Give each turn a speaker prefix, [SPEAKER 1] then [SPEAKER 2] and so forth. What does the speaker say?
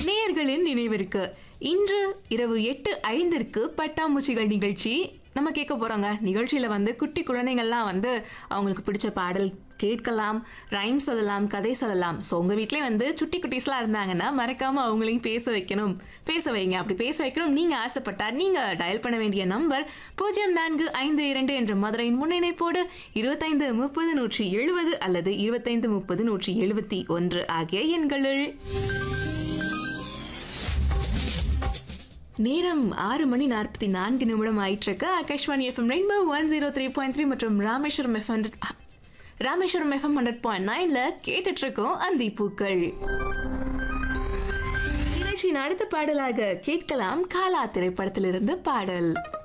[SPEAKER 1] நேயர்களின் நினைவிற்கு இன்று இரவு எட்டு ஐந்திற்கு பட்டாம்பூச்சிகள் நிகழ்ச்சி நம்ம கேட்க போறோங்க நிகழ்ச்சியில வந்து குட்டி குழந்தைங்கள்லாம் வந்து அவங்களுக்கு பிடிச்ச பாடல் கேட்கலாம் ரைம் சொல்லலாம் கதை சொல்லலாம் ஸோ உங்க வீட்லயே வந்து சுட்டி குட்டீஸ்லாம் இருந்தாங்கன்னா மறக்காம அவங்களையும் பேச வைக்கணும் பேச வைங்க அப்படி பேச வைக்கணும் நீங்க ஆசைப்பட்டா நீங்க டயல் பண்ண வேண்டிய நம்பர் பூஜ்ஜியம் நான்கு ஐந்து இரண்டு என்ற மதுரையின் முன்னிணைப்போடு இருபத்தைந்து முப்பது நூற்றி எழுபது அல்லது இருபத்தைந்து முப்பது நூற்றி எழுபத்தி ஒன்று ஆகிய எண்களில் நேரம் ஆறு மணி நாற்பத்தி நான்கு நிமிடம் ஆயிட்டிருக்கு Akashvani FM Rainbow one zero three point three மற்றும் Rameswaram F hundred Rameswaram FM hundred point நைன்ல கேட்டுட்டு இருக்கோம் அந்தி பூக்கள் நிகழ்ச்சியின் அடுத்த பாடலாக கேட்கலாம் காலா திரைப்படத்திலிருந்து பாடல்